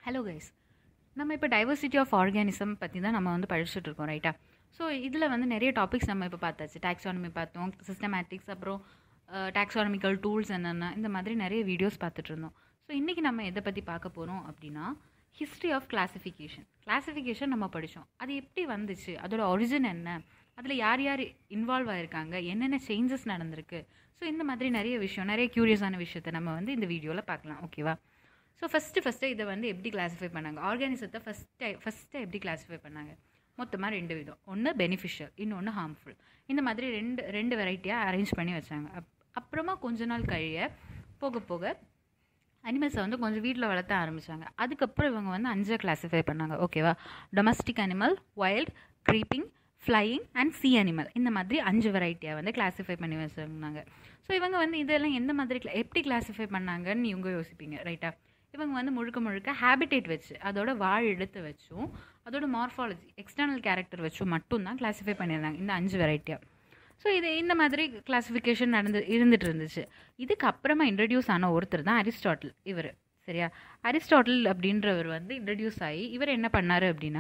hello guys நம்ம இப்போ diversity of organism பற்றி தான் நம்ம வந்து படிச்சுட்டு இருக்கோம் ரைட்டா ஸோ இதில் வந்து நிறைய டாபிக்ஸ் நம்ம இப்போ பார்த்தாச்சு டாக்ஸானமி பார்த்தோம் சிஸ்டமேட்டிக்ஸ் அப்புறம் டாக்ஸானமிக்கல் டூல்ஸ் என்னென்ன இந்த மாதிரி நிறைய வீடியோஸ் பார்த்துட்டு இருந்தோம் ஸோ இன்றைக்கி நம்ம எதை பற்றி பார்க்க போகிறோம் அப்படின்னா ஹிஸ்ட்ரி ஆஃப் கிளாசிஃபிகேஷன் கிளாசிஃபிகேஷன் நம்ம படித்தோம் அது எப்படி வந்துச்சு அதோட ஒரிஜின் என்ன அதில் யார் யார் இன்வால்வ் ஆயிருக்காங்க என்னென்ன சேஞ்சஸ் நடந்திருக்கு ஸோ இந்த மாதிரி நிறைய விஷயம் நிறைய க்யூரியஸான விஷயத்தை நம்ம வந்து இந்த வீடியோவில் பார்க்கலாம் ஓகேவா ஸோ ஃபஸ்ட்டு ஃபஸ்ட்டு இதை வந்து எப்படி கிளாஸிஃபை பண்ணாங்க ஆர்கானிசத்தை ஃபஸ்ட்டு ஃபஸ்ட்டு எப்படி கிளாஸிஃபை பண்ணாங்க மொத்தமாக ரெண்டு விதம் ஒன்று பெனிஃபிஷியல் இன்னொன்று ஹார்ம்ஃபுல் இந்த மாதிரி ரெண்டு ரெண்டு வெரைட்டியாக அரேஞ்ச் பண்ணி வச்சாங்க அப் அப்புறமா கொஞ்ச நாள் கழிய போக போக அனிமல்ஸை வந்து கொஞ்சம் வீட்டில் வளர்த்த ஆரம்பித்தாங்க அதுக்கப்புறம் இவங்க வந்து அஞ்சாக கிளாஸிஃபை பண்ணாங்க ஓகேவா domestic animal wild creeping flying and sea animal இந்த மாதிரி அஞ்சு வெரைட்டியாக வந்து கிளாஸிஃபை பண்ணி வச்சுருந்தாங்க ஸோ இவங்க வந்து இதெல்லாம் எந்த மாதிரி cla- எப்படி கிளாஸிஃபை பண்ணாங்கன்னு இவங்க யோசிப்பீங்க ரைட்டா இவங்க வந்து முழுக்க முழுக்க ஹேபிடேட் வச்சு அதோட வாழ் எடுத்து வச்சும் அதோட மார்ஃபாலஜி எக்ஸ்டர்னல் கேரக்டர் வச்சும் மட்டும்தான் கிளாஸிஃபை பண்ணியிருந்தாங்க இந்த அஞ்சு வெரைட்டியாக ஸோ இது இந்த மாதிரி கிளாஸிஃபிகேஷன் நடந்து இருந்துட்டு இருந்துச்சு இதுக்கு அப்புறமா இன்ட்ரடியூஸ் ஆன ஒருத்தர் தான் அரிஸ்டாட்டில் இவர் சரியா அரிஸ்டாட்டில் அப்படின்றவர் வந்து இன்ட்ரடியூஸ் ஆகி இவர் என்ன பண்ணார் அப்படின்னா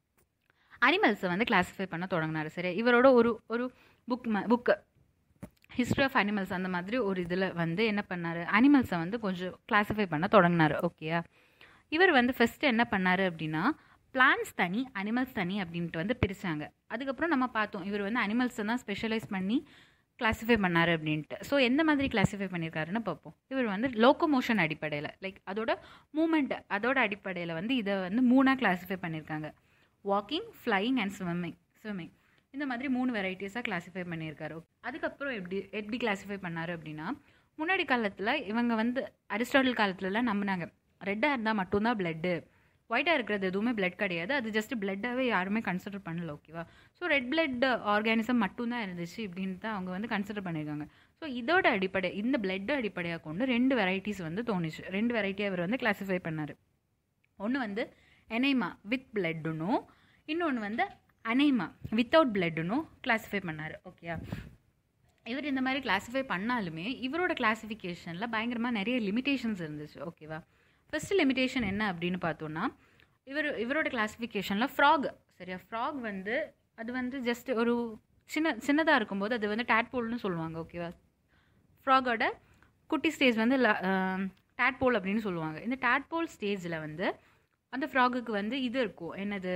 அனிமல்ஸை வந்து கிளாஸிஃபை பண்ண தொடங்கினார் சரியா இவரோட ஒரு ஒரு book book history of animals அந்த மாதிரி ஒரு இதில் வந்து என்ன பண்ணார் அனிமல்ஸை வந்து கொஞ்சம் கிளாஸிஃபை பண்ண தொடங்கினார் ஓகேயா இவர் வந்து ஃபஸ்ட்டு என்ன பண்ணார் அப்படின்னா பிளான்ஸ் தனி அனிமல்ஸ் தனி அப்படின்ட்டு வந்து பிரித்தாங்க அதுக்கப்புறம் நம்ம பார்த்தோம் இவர் வந்து அனிமல்ஸை தான் ஸ்பெஷலைஸ் பண்ணி கிளாஸிஃபை பண்ணார் அப்படின்ட்டு ஸோ எந்த மாதிரி கிளாஸிஃபை பண்ணியிருக்காருன்னு பார்ப்போம் இவர் வந்து லோக்கோமோஷன் அடிப்படையில் லைக் அதோட மூமெண்ட் அதோட அடிப்படையில் வந்து இதை வந்து மூணாக கிளாஸிஃபை பண்ணியிருக்காங்க walking flying and swimming swimming இந்த மாதிரி மூணு வெரைட்டிஸாக கிளாஸிஃபை பண்ணியிருக்காரு அதுக்கப்புறம் எப்படி எப்படி கிளாஸிஃபை பண்ணார் அப்படின்னா முன்னாடி காலத்தில் இவங்க வந்து அரிஸ்டாட்டில் காலத்துலலாம் நம்பினாங்க ரெட்டாக இருந்தால் மட்டும்தான் பிளட்டு ஒயிட்டாக இருக்கிறது எதுவுமே பிளட் கிடையாது அது ஜஸ்ட் பிளட்டாகவே யாருமே கன்சிடர் பண்ணல ஓகேவா ஸோ ரெட் பிளட் ஆர்கானிசம் மட்டும்தான் இருந்துச்சு இப்படின்னு தான் அவங்க வந்து கன்சிடர் பண்ணியிருக்காங்க ஸோ இதோட அடிப்படை இந்த பிளட்டை அடிப்படையாக கொண்டு ரெண்டு வெரைட்டிஸ் வந்து தோணுச்சு ரெண்டு வெரைட்டியாக இவர் வந்து கிளாஸிஃபை பண்ணார் ஒன்று வந்து எனைமா வித் பிளட்டுனும் இன்னொன்று வந்து அனைமா வித்தவுட் பிளட்டுனும் கிளாஸிஃபை பண்ணார் ஓகேயா இவர் இந்த மாதிரி கிளாஸிஃபை பண்ணாலுமே இவரோட கிளாஸிஃபிகேஷனில் பயங்கரமாக நிறைய லிமிடேஷன்ஸ் இருந்துச்சு ஓகேவா ஃபஸ்ட்டு லிமிடேஷன் என்ன அப்படின்னு பார்த்தோன்னா இவர் இவரோட கிளாஸிஃபிகேஷனில் ஃப்ராக் சரியா ஃப்ராக் வந்து அது வந்து ஜஸ்ட் ஒரு சின்ன சின்னதாக இருக்கும்போது அது வந்து டேட்போல்னு சொல்லுவாங்க ஓகேவா ஃப்ராகோட குட்டி ஸ்டேஜ் வந்து டேட்போல் அப்படின்னு சொல்லுவாங்க இந்த டேட்போல் ஸ்டேஜில் வந்து அந்த ஃப்ராகுக்கு வந்து இது இருக்கும் என்னது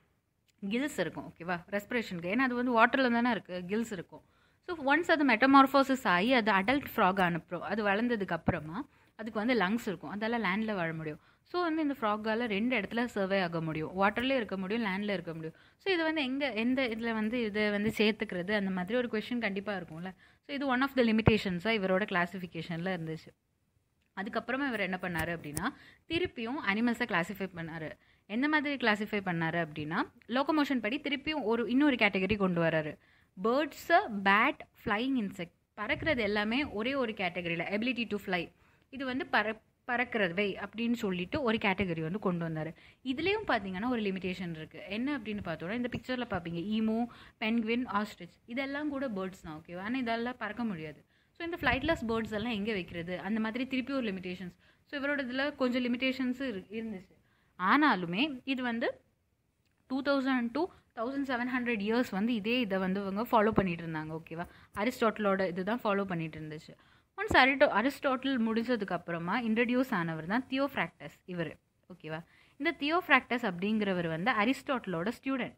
கில்ஸ் இருக்கும் ஓகேவா ரெஸ்பிரேஷனுக்கு ஏன்னா அது வந்து வாட்டரில் தானே இருக்குது கில்ஸ் இருக்கும் ஸோ ஒன்ஸ் அது மெட்டமார்ஃபோசிஸ் ஆகி அது அடல்ட் ஃப்ராக் அனுப்புகிறோம் அது வளர்ந்ததுக்கு அப்புறமா அதுக்கு வந்து லங்ஸ் இருக்கும் அதெல்லாம் லேண்டில் வாழ முடியும் ஸோ வந்து இந்த ஃப்ராக்கால் ரெண்டு இடத்துல சர்வே ஆக முடியும் வாட்டர்லேயே இருக்க முடியும் லேண்டில் இருக்க முடியும் ஸோ இது வந்து எங்கே எந்த இதில் வந்து இதை வந்து சேர்த்துக்கிறது அந்த மாதிரி ஒரு கொஷின் கண்டிப்பாக இருக்கும்ல ஸோ இது ஒன் ஆஃப் த லிமிடேஷன்ஸாக இவரோட கிளாஸிஃபிகேஷனில் இருந்துச்சு அதுக்கப்புறமா இவர் என்ன பண்ணார் அப்படின்னா திருப்பியும் அனிமல்ஸை கிளாஸிஃபை பண்ணார் எந்த மாதிரி கிளாஸிஃபை பண்ணார் அப்படின்னா லோக்கமோஷன் படி திருப்பியும் ஒரு இன்னொரு கேட்டகரி கொண்டு வராரு பேர்ட்ஸு பேட் ஃப்ளைங் இன்செக்ட் பறக்கிறது எல்லாமே ஒரே ஒரு கேட்டகரியில் எபிலிட்டி டு ஃப்ளை இது வந்து பற பறக்கிறவை அப்படின்னு சொல்லிட்டு ஒரு கேட்டகரி வந்து கொண்டு வந்தார் இதுலேயும் பார்த்தீங்கன்னா ஒரு லிமிடேஷன் இருக்குது என்ன அப்படின்னு பார்த்தோன்னா இந்த பிக்சரில் பார்ப்பீங்க ஈமோ பென்குவின் ஆஸ்ட்ரிச் இதெல்லாம் கூட பேர்ட்ஸ் தான் ஓகேவா ஆனால் இதெல்லாம் பறக்க முடியாது ஸோ இந்த ஃப்ளைட்லெஸ் பேர்ட்ஸ் எல்லாம் எங்கே வைக்கிறது அந்த மாதிரி திருப்பி ஒரு லிமிடேஷன்ஸ் ஸோ இவரோட இதில் கொஞ்சம் லிமிடேஷன்ஸு இருந்துச்சு ஆனாலுமே இது வந்து two thousand two thousand seven hundred years வந்து இதே இதை வந்து இவங்க ஃபாலோ பண்ணிட்டு இருந்தாங்க ஓகேவா அரிஸ்டாட்டிலோட இதுதான் ஃபாலோ பண்ணிட்டு இருந்துச்சு ஒன்ஸ் அரிட்டோ அரிஸ்டாட்டில் முடிஞ்சதுக்கு அப்புறமா இன்ட்ரடியூஸ் ஆனவர் தான் தியோஃப்ராக்டஸ் இவர் ஓகேவா இந்த தியோஃப்ராக்டஸ் அப்படிங்கிறவர் வந்து அரிஸ்டாட்டிலோட ஸ்டூடெண்ட்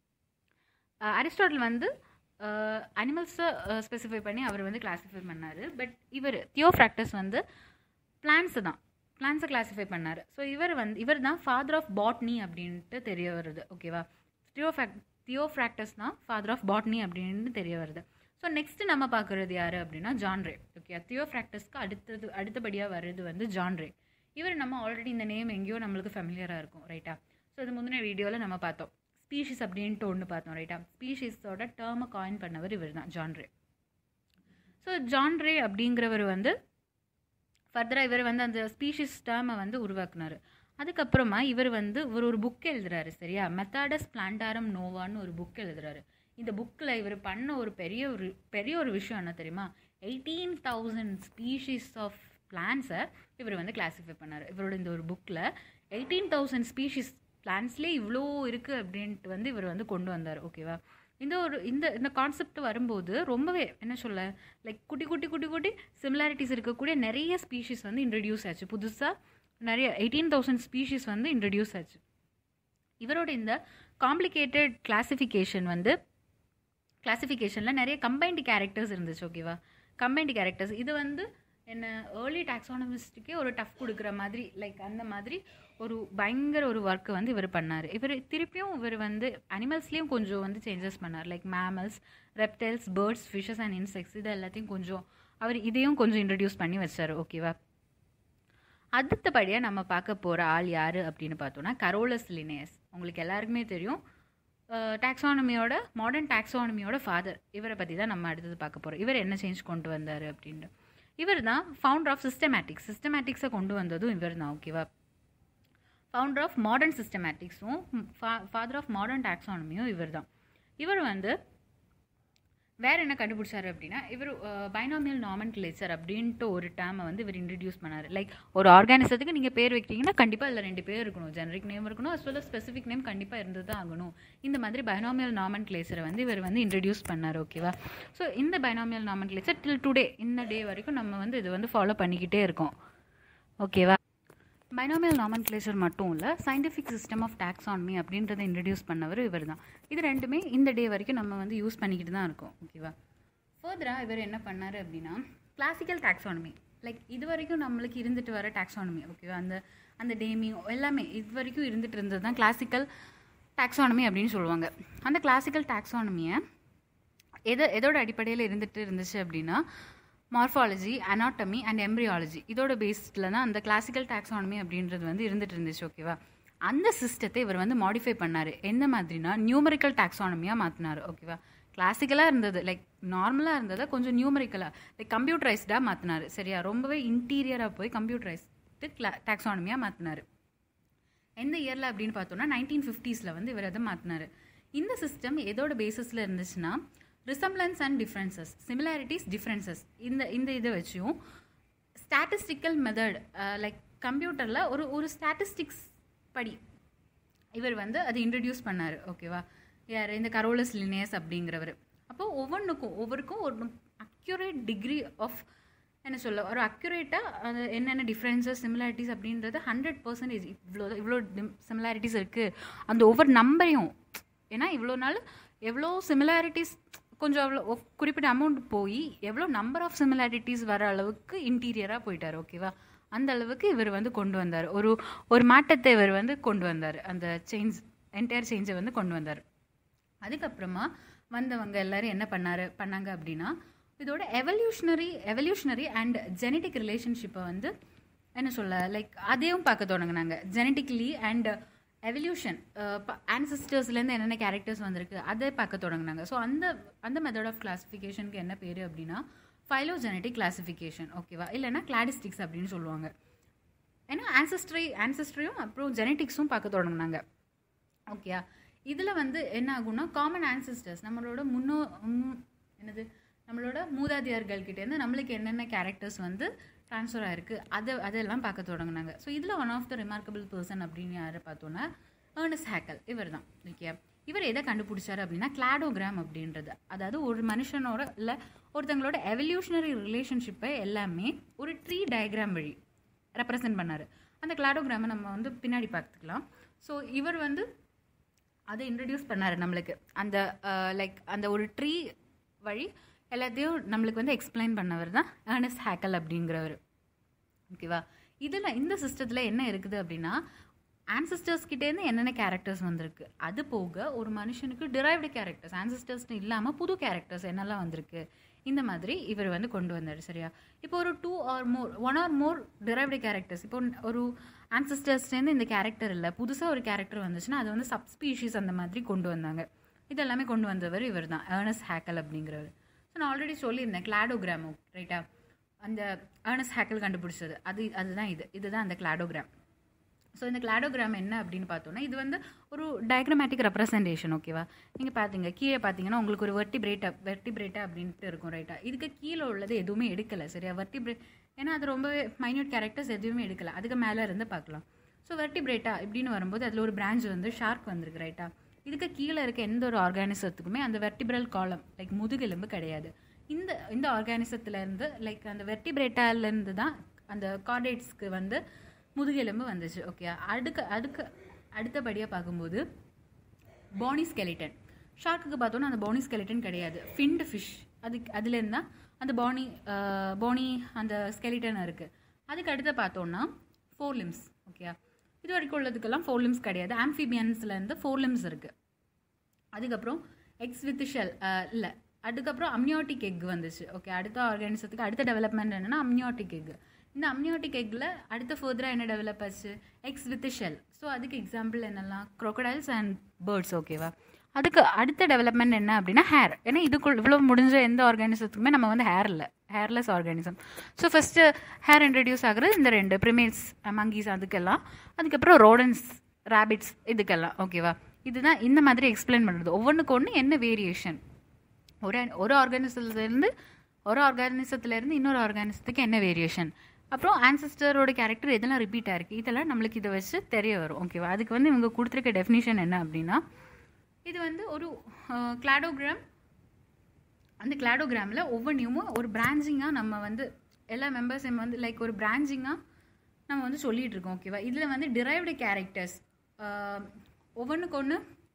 அரிஸ்டாட்டில் வந்து அனிமல்ஸை ஸ்பெசிஃபை பண்ணி அவர் வந்து கிளாஸிஃபை பண்ணார் பட் இவர் தியோஃப்ராக்டஸ் வந்து பிளான்ஸை தான் பிளான்ஸை கிளாஸிஃபை பண்ணார் ஸோ இவர் வந்து இவர் தான் ஃபாதர் ஆஃப் பாட்னி அப்படின்ட்டு தெரிய வருது ஓகேவா தியோஃப்ராக் தியோஃப்ராக்டஸ் தான் ஃபாதர் ஆஃப் பாட்னி அப்படின்னு தெரிய வருது ஸோ நெக்ஸ்ட் நம்ம பார்க்குறது யார் அப்படின்னா ஜான்ரே ஓகே தியோஃப்ராக்டஸ்க்கு அடுத்தது அடுத்தபடியாக வர்றது வந்து ஜான்ரே இவர் நம்ம ஆல்ரெடி இந்த நேம் எங்கேயோ நம்மளுக்கு ஃபெமிலியராக இருக்கும் ரைட்டா ஸோ இது முந்தின வீடியோவில் நம்ம பார்த்தோம் ஸ்பீஷிஸ் அப்படின்ட்டு ஒன்று பார்த்தோம் ரைட்டா ஸ்பீஷிஸோட டேர்மை காயின் பண்ணவர் இவர் தான் ஜான்ரே ஸோ ஜான்ரே அப்படிங்கிறவர் வந்து ஃபர்தராக இவர் வந்து அந்த ஸ்பீஷிஸ் டேர்மை வந்து உருவாக்குனார் அதுக்கப்புறமா இவர் வந்து இவர் ஒரு புக் எழுதுறாரு சரியா மெத்தாடஸ் பிளான்டாரம் நோவான்னு ஒரு புக் எழுதுறாரு இந்த புக்கில் இவர் பண்ண ஒரு பெரிய ஒரு பெரிய ஒரு விஷயம் என்ன தெரியுமா எயிட்டீன் தௌசண்ட் ஸ்பீஷிஸ் ஆஃப் பிளான்ஸை இவர் வந்து கிளாஸிஃபை பண்ணார் இவரோட இந்த ஒரு புக்கில் எயிட்டீன் தௌசண்ட் ஸ்பீஷிஸ் பிளான்ஸ்லேயே இவ்வளோ இருக்குது அப்படின்ட்டு வந்து இவர் வந்து கொண்டு வந்தார் ஓகேவா இந்த ஒரு இந்த இந்த கான்செப்ட் வரும்போது ரொம்பவே என்ன சொல்ல லைக் குட்டி குட்டி குட்டி குட்டி சிமிலாரிட்டிஸ் இருக்கக்கூடிய நிறைய ஸ்பீஷிஸ் வந்து இன்ட்ரடியூஸ் ஆச்சு புதுசாக நிறைய எயிட்டீன் தௌசண்ட் ஸ்பீஷிஸ் வந்து இன்ட்ரடியூஸ் ஆச்சு இவரோட இந்த காம்ப்ளிகேட்டட் கிளாசிஃபிகேஷன் வந்து கிளாசிஃபிகேஷனில் நிறைய கம்பைன்டு கேரக்டர்ஸ் இருந்துச்சு ஓகேவா கம்பைன்டு கேரக்டர்ஸ் இது வந்து என்ன ஏர்லி டாக்ஸானமிஸ்ட்டுக்கே ஒரு டஃப் கொடுக்குற மாதிரி லைக் அந்த மாதிரி ஒரு பயங்கர ஒரு ஒர்க்கு வந்து இவர் பண்ணார் இவர் திருப்பியும் இவர் வந்து அனிமல்ஸ்லேயும் கொஞ்சம் வந்து சேஞ்சஸ் பண்ணார் like mammals reptiles birds fishes and insects இது எல்லாத்தையும் கொஞ்சம் அவர் இதையும் கொஞ்சம் இன்ட்ரடியூஸ் பண்ணி வச்சார் ஓகேவா அடுத்தபடியாக நம்ம பார்க்க போகிற ஆள் யார் அப்படின்னு பார்த்தோன்னா கரோலஸ் லினேயஸ் உங்களுக்கு எல்லாருக்குமே தெரியும் டாக்ஸானமியோட மாடர்ன் டாக்ஸானமியோட ஃபாதர் இவரை பற்றி தான் நம்ம அடுத்தது பார்க்க போகிறோம் இவர் என்ன சேஞ்ச் கொண்டு வந்தார் அப்படின்ட்டு இவர் தான் ஃபவுண்டர் ஆஃப் சிஸ்டமேட்டிக்ஸ் சிஸ்டமேட்டிக்ஸை கொண்டு வந்ததும் இவர் தான் ஓகேவா ஃபவுண்டர் ஆஃப் மாடர்ன் சிஸ்டமேட்டிக்ஸும் ஃபாதர் ஆஃப் மாடர்ன் டாக்ஸானமியும் இவர் தான் இவர் வந்து வேற என்ன கண்டுபிடிச்சாரு அப்படின்னா இவர் பைனாமியல் நாமன் கிளேச்சர் அப்படின்ட்டு ஒரு டேமை வந்து இவர் இன்ட்ரடியூஸ் பண்ணார் லைக் ஒரு ஆர்கானிசத்துக்கு நீங்கள் பேர் வைக்கிறீங்கன்னா கண்டிப்பாக அதில் ரெண்டு பேர் இருக்கணும் ஜெனரிக் நேம் இருக்கணும் அஸ் வெல் ஸ்பெசிஃபிக் நேம் கண்டிப்பாக இருந்து தான் ஆகணும் இந்த மாதிரி பைனாமியல் நாமன் கிளேச்சரை வந்து இவர் வந்து இன்ட்ரடியூஸ் பண்ணார் ஓகேவா ஸோ இந்த பைனாமியல் நாமன் கிளேச்சர் டில் டுடே இந்த டே வரைக்கும் நம்ம வந்து இது வந்து ஃபாலோ பண்ணிக்கிட்டே இருக்கோம் ஓகேவா பைனாமியல் நாமன் கிளேச்சர் மட்டும் இல்லை சயின்டிஃபிக் சிஸ்டம் ஆஃப் டாக்ஸானமி அப்படின்றத இன்ட்ரடியூஸ் பண்ணவர் இவர் தான் இது ரெண்டுமே இந்த டே வரைக்கும் நம்ம வந்து யூஸ் பண்ணிக்கிட்டு தான் இருக்கோம் ஓகேவா ஃபர்தராக இவர் என்ன பண்ணார் அப்படின்னா கிளாசிக்கல் டாக்ஸானமி லைக் இது வரைக்கும் நம்மளுக்கு இருந்துட்டு வர டாக்ஸானமி ஓகேவா அந்த அந்த டேமி எல்லாமே இது வரைக்கும் இருந்துட்டு இருந்தது தான் கிளாசிக்கல் டாக்ஸானமி அப்படின்னு சொல்லுவாங்க அந்த கிளாசிக்கல் டாக்ஸானமியை எதை எதோட அடிப்படையில் இருந்துட்டு இருந்துச்சு அப்படின்னா மார்ஃபாலஜி அனாட்டமி அண்ட் எம்ப்ரியாலஜி இதோட பேஸ்டில் தான் அந்த கிளாசிக்கல் டாக்ஸானமி அப்படின்றது வந்து இருந்துட்டு இருந்துச்சு ஓகேவா அந்த சிஸ்டத்தை இவர் வந்து மாடிஃபை பண்ணார் எந்த மாதிரினா நியூமரிக்கல் டாக்ஸானமியாக மாற்றினார் ஓகேவா கிளாசிக்கலாக இருந்தது லைக் நார்மலாக இருந்ததை கொஞ்சம் நியூமரிக்கலாக லைக் கம்ப்யூட்டரைஸ்டாக மாற்றினார் சரியா ரொம்பவே இன்டீரியராக போய் கம்ப்யூட்டரைஸ்டு கிளா டாக்ஸானமியாக மாற்றினார் எந்த இயரில் அப்படின்னு பார்த்தோம்னா நைன்டீன் ஃபிஃப்டிஸில் வந்து இவர் அதை மாற்றினார் இந்த சிஸ்டம் எதோட பேசிஸில் இருந்துச்சுன்னா resemblance and differences similarities differences இந்த இந்த இதை வச்சும் ஸ்டாட்டிஸ்டிக்கல் மெத்தட் லைக் கம்ப்யூட்டரில் ஒரு ஒரு ஸ்டாட்டிஸ்டிக்ஸ் படி இவர் வந்து அதை இன்ட்ரடியூஸ் பண்ணார் ஓகேவா யார் இந்த கரோலஸ் லினேஸ் அப்படிங்கிறவர் அப்போ ஒவ்வொன்றுக்கும் ஒவ்வொருக்கும் ஒரு அக்யூரேட் டிகிரி ஆஃப் என்ன சொல்ல ஒரு அக்யூரேட்டாக அது என்னென்ன டிஃப்ரென்சஸ் சிமிலாரிட்டிஸ் அப்படின்றது ஹண்ட்ரட் பர்சன்டேஜ் இவ்வளோ இவ்வளோ சிமிலாரிட்டிஸ் இருக்குது அந்த ஒவ்வொரு நம்பரையும் ஏன்னா இவ்வளோ நாள் எவ்வளோ சிமிலாரிட்டிஸ் கொஞ்சம் அவ்வளோ ஒ- குறிப்பிட்ட அமௌண்ட் போய் எவ்வளோ நம்பர் ஆஃப் சிமிலாரிட்டிஸ் வர அளவுக்கு இன்டீரியராக போயிட்டார் ஓகேவா அந்த அளவுக்கு இவர் வந்து கொண்டு வந்தார் ஒரு ஒரு மாற்றத்தை இவர் வந்து கொண்டு வந்தார் அந்த சேஞ்ச் என்டையர் சேஞ்சை வந்து கொண்டு வந்தார் அதுக்கப்புறமா வந்தவங்க எல்லாரும் என்ன பண்ணாரு பண்ணாங்க அப்படின்னா இதோட எவல்யூஷனரி எவல்யூஷனரி அண்ட் ஜெனட்டிக் ரிலேஷன்ஷிப்பை வந்து என்ன சொல்ல லைக் அதையும் பார்க்க தொடங்கினாங்க ஜெனட்டிக்கலி அண்ட் எவல்யூஷன் ஆன்சிஸ்டர்ஸ்லேருந்து என்னென்ன கேரக்டர்ஸ் வந்திருக்கு அதை பார்க்க தொடங்கினாங்க ஸோ அந்த அந்த மெத்தட் ஆஃப் கிளாஸிஃபிகேஷனுக்கு என்ன பேர் அப்படின்னா ஃபைலோஜெனட்டிக் கிளாஸிஃபிகேஷன் ஓகேவா இல்லைன்னா கிளாடிஸ்டிக்ஸ் அப்படின்னு சொல்லுவாங்க ஏன்னா ஆன்சஸ்ட்ரி ஆன்சஸ்ட்ரியும் அப்புறம் ஜெனட்டிக்ஸும் பார்க்க தொடங்கினாங்க ஓகேயா இதில் வந்து என்ன ஆகும்னா காமன் ஆன்சிஸ்டர்ஸ் நம்மளோட முன்னோ ம், என்னது நம்மளோட மூதாதையர்கள் கிட்டேருந்து நம்மளுக்கு என்னென்ன கேரக்டர்ஸ் வந்து ட்ரான்ஸ்ஃபர் ஆயிருக்கு அதை அதெல்லாம் பார்க்க தொடங்கினாங்க ஸோ இதில் one of the remarkable person அப்படின்னு யாரை பார்த்தோன்னா ஏர்னஸ் ஹேக்கல் இவர் தான் ஓகே இவர் எதை கண்டுபிடிச்சாரு அப்படின்னா கிளாடோகிராம் அப்படின்றது அதாவது ஒரு மனுஷனோட இல்லை ஒருத்தங்களோட எவல்யூஷனரி ரிலேஷன்ஷிப்பை எல்லாமே ஒரு ட்ரீ டயக்ராம் வழி ரெப்ரசன்ட் பண்ணார் அந்த கிளாடோகிராமை நம்ம வந்து பின்னாடி பார்த்துக்கலாம் ஸோ இவர் வந்து அதை இன்ட்ரடியூஸ் பண்ணார் நம்மளுக்கு அந்த லைக் அந்த ஒரு ட்ரீ வழி எல்லாத்தையும் நம்மளுக்கு வந்து எக்ஸ்பிளைன் பண்ணவர் தான் ஏர்னஸ் ஹேக்கல் அப்படிங்கிறவர் ஓகேவா இதில் இந்த சிஸ்டத்தில் என்ன இருக்குது அப்படின்னா ancestors கிட்டேருந்து என்னென்ன கேரக்டர்ஸ் வந்திருக்கு அது போக ஒரு மனுஷனுக்கு டிரைவ்டு கேரக்டர்ஸ் ஆன்சிஸ்டர்ஸ்னு இல்லாமல் புது கேரக்டர்ஸ் என்னெல்லாம் வந்திருக்கு இந்த மாதிரி இவர் வந்து கொண்டு வந்தார் சரியா இப்போ ஒரு two or more one or more derived characters இப்போ ஒரு ancestors-லேருந்து இந்த கேரக்டர் இல்லை புதுசாக ஒரு கேரக்டர் வந்துச்சுன்னா அது வந்து சப்ஸ்பீஷிஸ் அந்த மாதிரி கொண்டு வந்தாங்க இதெல்லாமே கொண்டு வந்தவர் இவர் தான் ஏர்னஸ் ஹேக்கல் அப்படிங்கிறவர் ஸோ நான் ஆல்ரெடி சொல்லியிருந்தேன் கிளாடோகிராம் ரைட்டா அந்த ஏர்னஸ் ஹேக்கல் கண்டுபிடிச்சது அது அதுதான் இது இதுதான் அந்த கிளாடோகிராம் ஸோ இந்த கிளாடோகிராம் என்ன அப்படின்னு பார்த்தோன்னா இது வந்து ஒரு டயக்ராமேட்டிக் ரெப்ரசன்டேஷன் ஓகேவா நீங்கள் பார்த்தீங்க கீழே பார்த்தீங்கன்னா உங்களுக்கு ஒரு வெர்டிபிரேட்டா வெர்டிபிரேட்டா அப்படின்ட்டு இருக்கும் ரைட்டா இதுக்கு கீழே உள்ளது எதுவுமே எடுக்கலை சரியா வெர்டிபிரே ஏன்னா அது ரொம்பவே மைன்யூட் கேரக்டர்ஸ் எதுவுமே எடுக்கலை அதுக்கு மேலே இருந்து பார்க்கலாம் ஸோ வெர்டிபிரேட்டா இப்படின்னு வரும்போது அதில் ஒரு பிரான்ச் வந்து ஷார்க் வந்திருக்கு ரைட்டா இதுக்கு கீழே இருக்க எந்த ஒரு ஆர்கானிசத்துக்குமே அந்த வெர்டிபிரல் காலம் லைக் முதுகெலும்பு கிடையாது இந்த இந்த ஆர்கானிசத்துலேருந்து லைக் அந்த வெர்டிபிரேட்டாலேருந்து தான் அந்த கார்டேட்ஸ்க்கு வந்து முதுகெலும்பு வந்துச்சு ஓகே அடுக்க அடுக்க அடுத்தபடியாக பார்க்கும்போது பானி ஸ்கெலிட்டன் ஷார்க்குக்கு பார்த்தோன்னா அந்த பானி ஸ்கெலிட்டன் கிடையாது ஃபின்டு ஃபிஷ் அதுக்கு அதுலேருந்து தான் அந்த பானி பானி அந்த ஸ்கெலிட்டன் இருக்குது அதுக்கு அடுத்து பார்த்தோன்னா ஃபோர் லிம்ஸ் ஓகே இது வரைக்கும் உள்ளதுக்கெல்லாம் ஃபோர் லிம்ஸ் கிடையாது ஆம்ஃபிபியன்ஸ்லேருந்து ஃபோர் லிம்ஸ் இருக்குது அதுக்கப்புறம் எக்ஸ் வித் ஷெல் இல்லை அதுக்கப்புறம் அம்னியோட்டிக் எக் வந்துச்சு ஓகே அடுத்த ஆர்கானிசத்துக்கு அடுத்த டெவலப்மெண்ட் என்னென்னா அம்னியோட்டிக் எக் இந்த அம்னியோட்டிக் எக்கில் அடுத்த ஃபர்தராக என்ன டெவலப் ஆச்சு எக்ஸ் வித் ஷெல் ஸோ அதுக்கு எக்ஸாம்பிள் என்னெல்லாம் க்ரொக்கடைல்ஸ் அண்ட் பேர்ட்ஸ் ஓகேவா அதுக்கு அடுத்த டெவலப்மெண்ட் என்ன அப்படின்னா ஹேர் ஏன்னா இதுக்குள் இவ்வளோ முடிஞ்ச எந்த ஆர்கானிசத்துக்குமே நம்ம வந்து ஹேர் இல்லை hairless organism so first hair introduce ஆகுறது இந்த ரெண்டு ப்ரிமேட்ஸ் மங்கீஸ் அதுக்கெல்லாம் அதுக்கப்புறம் ரோடன்ஸ் ரேபிட்ஸ் இதுக்கெல்லாம் ஓகேவா இதுதான் இந்த மாதிரி எக்ஸ்பிளைன் பண்ணுறது ஒவ்வொன்றுக்கு ஒன்று என்ன வேரியேஷன் ஒரு ஒரு ஆர்கானிசத்துலேருந்து ஒரு ஆர்கானிசத்துலேருந்து இன்னொரு ஆர்கானிசத்துக்கு என்ன வேரியேஷன் அப்புறம் ஆன்சிஸ்டரோட கேரக்டர் எதெல்லாம் ரிப்பீட் ஆயிருக்கு இதெல்லாம் நம்மளுக்கு இதை வச்சு தெரிய வரும் ஓகேவா அதுக்கு வந்து இவங்க கொடுத்துருக்க டெஃபினிஷன் என்ன அப்படின்னா இது வந்து ஒரு கிளாடோகிராம் அந்த கிளாடோகிராமில் ஒவ்வொன்றையும் ஒரு பிரான்ச்சிங்காக நம்ம வந்து எல்லா மெம்பர்ஸையும் வந்து லைக் ஒரு பிரான்ச்சிங்காக நம்ம வந்து சொல்லிகிட்டு இருக்கோம் ஓகேவா இதில் வந்து டிரைவ்டு கேரக்டர்ஸ் ஒவ்வொன்றுக்கு ஒன்று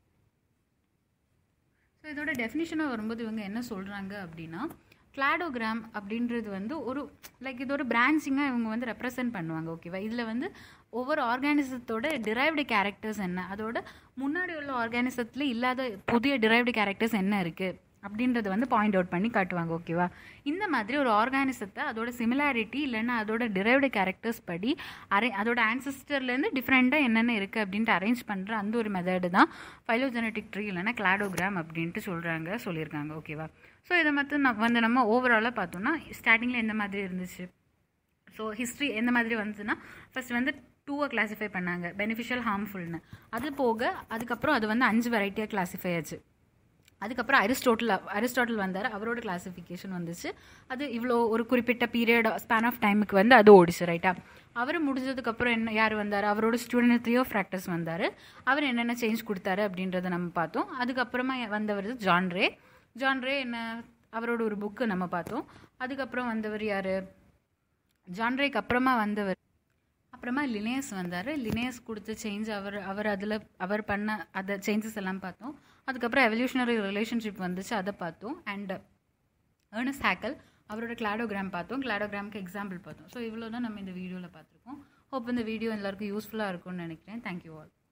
ஸோ இதோட டெஃபினிஷனாக வரும்போது இவங்க என்ன சொல்கிறாங்க அப்படின்னா கிளாடோகிராம் அப்படின்றது வந்து ஒரு லைக் இது ஒரு பிரான்ச்சிங்காக இவங்க வந்து ரெப்ரசன்ட் பண்ணுவாங்க ஓகேவா இதில் வந்து ஒவ்வொரு ஆர்கானிசத்தோட டிரைவ்டு கேரக்டர்ஸ் என்ன அதோட முன்னாடி உள்ள ஆர்கானிசத்தில் இல்லாத புதிய டிரைவ்டு கேரக்டர்ஸ் என்ன இருக்குது அப்படின்றத வந்து பாயிண்ட் அவுட் பண்ணி காட்டுவாங்க ஓகேவா இந்த மாதிரி ஒரு ஆர்கானிசத்தை அதோட சிமிலாரிட்டி இல்லைன்னா அதோட டிரைவ்டு கேரக்டர்ஸ் படி அரே அதோட ஆன்சிஸ்டர்லேருந்து டிஃப்ரெண்ட்டாக என்னென்ன இருக்குது அப்படின்ட்டு அரேஞ்ச் பண்ணுற அந்த ஒரு மெத்தடு தான் ஃபைலோஜெனட்டிக் ட்ரீ இல்லைன்னா கிளாடோகிராம் அப்படின்ட்டு சொல்கிறாங்க சொல்லியிருக்காங்க ஓகேவா ஸோ இதை மட்டும் நம்ம வந்து நம்ம ஓவராலாக பார்த்தோம்னா ஸ்டார்டிங்கில் எந்த மாதிரி இருந்துச்சு ஸோ ஹிஸ்ட்ரி எந்த மாதிரி வந்துச்சுன்னா ஃபர்ஸ்ட் வந்து டூவை கிளாஸிஃபை பண்ணாங்க பெனிஃபிஷியல் ஹார்ம்ஃபுல்னு அது போக அதுக்கப்புறம் அது வந்து அஞ்சு வெரைட்டியாக கிளாஸிஃபை ஆச்சு அதுக்கப்புறம் அரிஸ்டோட்டில் அரிஸ்டாட்டில் வந்தார் அவரோட கிளாஸிஃபிகேஷன் வந்துச்சு அது இவ்வளோ ஒரு குறிப்பிட்ட பீரியட் ஸ்பேன் ஆஃப் டைமுக்கு வந்து அது ஓடிச்சு ரைட்டா அவர் முடிஞ்சதுக்கப்புறம் என்ன யார் வந்தார் அவரோட ஸ்டூடெண்ட் த்ரீ ஆஃப் ப்ராக்டிஸ் வந்தார் அவர் என்னென்ன சேஞ்ச் கொடுத்தாரு அப்படின்றத நம்ம பார்த்தோம் அதுக்கப்புறமா வந்தவர் ஜான் ரே ஜான் ரே என்ன அவரோட ஒரு புக்கு நம்ம பார்த்தோம் அதுக்கப்புறம் வந்தவர் யார் ஜான் ரேக்கு அப்புறமா வந்தவர் அப்புறமா லினேஸ் வந்தார் லினேஸ் கொடுத்த சேஞ்ச் அவர் அவர் அதில் அவர் பண்ண அதை சேஞ்சஸ் எல்லாம் பார்த்தோம் அதுக்கப்புறம் எவல்யூஷனரி ரிலேஷன்ஷிப் வந்துச்சு அதை பார்த்தோம் அண்ட் ஏர்னஸ் ஹேக்கல் அவரோட கிளாடோகிராம் பார்த்தோம் கிளாடோகிராமுக்கு எக்ஸாம்பிள் பார்த்தோம் ஸோ இவ்வளோ தான் நம்ம இந்த வீடியோவில் பார்த்துருக்கோம் ஹோப் இந்த வீடியோ எல்லாருக்கும் யூஸ்ஃபுல்லாக இருக்கும்னு நினைக்கிறேன் தேங்க்யூ ஆல்